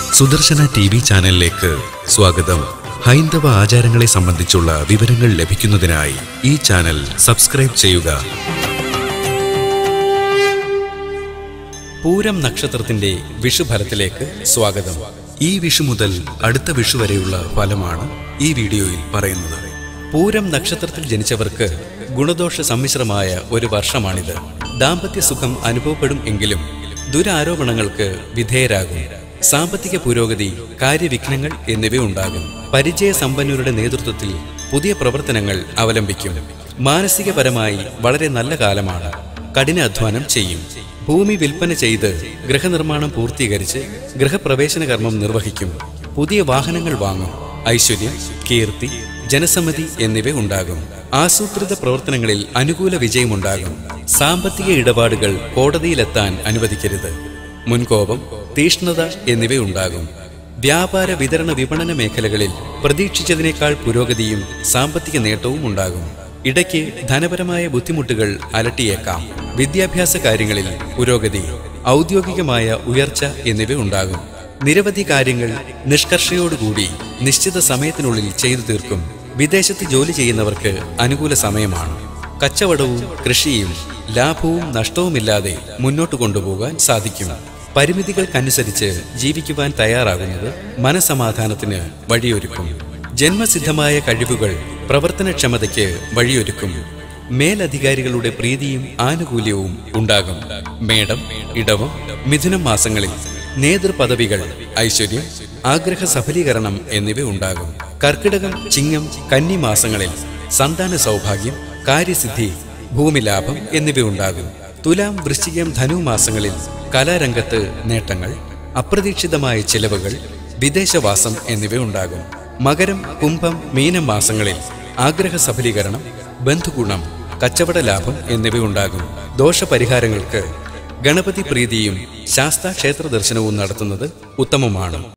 Sudarshana T V ചാനലിലേക്ക് സ്വാഗതം ഹൈന്ദവ ആചാരങ്ങളെ സംബന്ധിച്ചുള്ള വിവരങ്ങൾ ലഭിക്കുന്നതിനായി ഈ ചാനൽ സബ്സ്ക്രൈബ് ചെയ്യുക പൂരം നക്ഷത്രത്തിന്റെ വിഷുഫലത്തിലേക്ക് സ്വാഗതം ഈ വിഷു മുതൽ അടുത്ത വിഷു വരെയുള്ള ഫലമാണ് ഈ വീഡിയോയിൽ പറയുന്നത് പൂരം നക്ഷത്രത്തിൽ ജനിച്ചവർക്ക് ഗുണദോഷ സമ്മിശ്രമായ ഒരു വർഷമാണിത് ദാമ്പത്യ സുഖം അനുഭവപ്പെടും എങ്കിലും ദുരാരോപണങ്ങൾക്ക് വിധേയരാകും സാമ്പത്തിക പുരോഗതി കാര്യവിഘ്നങ്ങൾ എന്നിവ ഉണ്ടാകും പരിചയ സമ്പന്നരുടെ നേതൃത്വത്തിൽ പുതിയ പ്രവർത്തനങ്ങൾ അവലംബിക്കും മാനസികപരമായി വളരെ നല്ല കാലമാണ് കഠിന അധ്വാനം ചെയ്യും ഭൂമി വിൽപ്പന ചെയ്ത് ഗൃഹനിർമ്മാണം പൂർത്തീകരിച്ച് ഗൃഹപ്രവേശന കർമ്മം നിർവഹിക്കും പുതിയ വാഹനങ്ങൾ വാങ്ങും ഐശ്വര്യം കീർത്തി ജനസമ്മതി എന്നിവ ഉണ്ടാകും ആസൂത്രിത പ്രവർത്തനങ്ങളിൽ അനുകൂല വിജയമുണ്ടാകും സാമ്പത്തിക ഇടപാടുകൾ കോടതിയിലെത്താൻ അനുവദിക്കരുത് മുൻകോപം തീഷ്ണത എന്നിവ ഉണ്ടാകും വ്യാപാര വിതരണ വിപണന മേഖലകളിൽ പ്രതീക്ഷിച്ചതിനേക്കാൾ പുരോഗതിയും സാമ്പത്തിക നേട്ടവും ഉണ്ടാകും ഇടയ്ക്ക് ധനപരമായ ബുദ്ധിമുട്ടുകൾ അലട്ടിയേക്കാം വിദ്യാഭ്യാസ കാര്യങ്ങളിൽ പുരോഗതി ഔദ്യോഗികമായ ഉയർച്ച എന്നിവ ഉണ്ടാകും നിരവധി കാര്യങ്ങൾ നിഷ്കർഷയോടുകൂടി നിശ്ചിത സമയത്തിനുള്ളിൽ ചെയ്തു തീർക്കും വിദേശത്ത് ജോലി ചെയ്യുന്നവർക്ക് അനുകൂല സമയമാണ് കച്ചവടവും കൃഷിയും ലാഭവും നഷ്ടവുമില്ലാതെ മുന്നോട്ട് കൊണ്ടുപോകാൻ സാധിക്കും പരിമിതികൾക്കനുസരിച്ച് ജീവിക്കുവാൻ തയ്യാറാകുന്നത് മനസമാധാനത്തിന് വഴിയൊരുക്കും ജന്മസിദ്ധമായ കഴിവുകൾ പ്രവർത്തനക്ഷമതയ്ക്ക് വഴിയൊരുക്കും മേലധികാരികളുടെ പ്രീതിയും ആനുകൂല്യവും ഉണ്ടാകും മേടം ഇടവം മിഥുനം മാസങ്ങളിൽ നേതൃപദവികൾ ഐശ്വര്യം ആഗ്രഹ സഫലീകരണം എന്നിവ ഉണ്ടാകും കർക്കിടകം ചിങ്ങം കന്നി മാസങ്ങളിൽ സന്താന സൗഭാഗ്യം കാര്യസിദ്ധി ഭൂമിലാഭം എന്നിവ ഉണ്ടാകും തുലാം വൃശ്ചികം ധനു മാസങ്ങളിൽ കലാരംഗത്ത് നേട്ടങ്ങൾ അപ്രതീക്ഷിതമായ ചിലവുകൾ വിദേശവാസം എന്നിവ ഉണ്ടാകും മകരം കുംഭം മീനം മാസങ്ങളിൽ ആഗ്രഹ സഫലീകരണം ബന്ധുഗുണം കച്ചവട ലാഭം എന്നിവ ഉണ്ടാകും ദോഷപരിഹാരങ്ങൾക്ക് ഗണപതി പ്രീതിയും ശാസ്താ ക്ഷേത്ര ദർശനവും നടത്തുന്നത് ഉത്തമമാണ്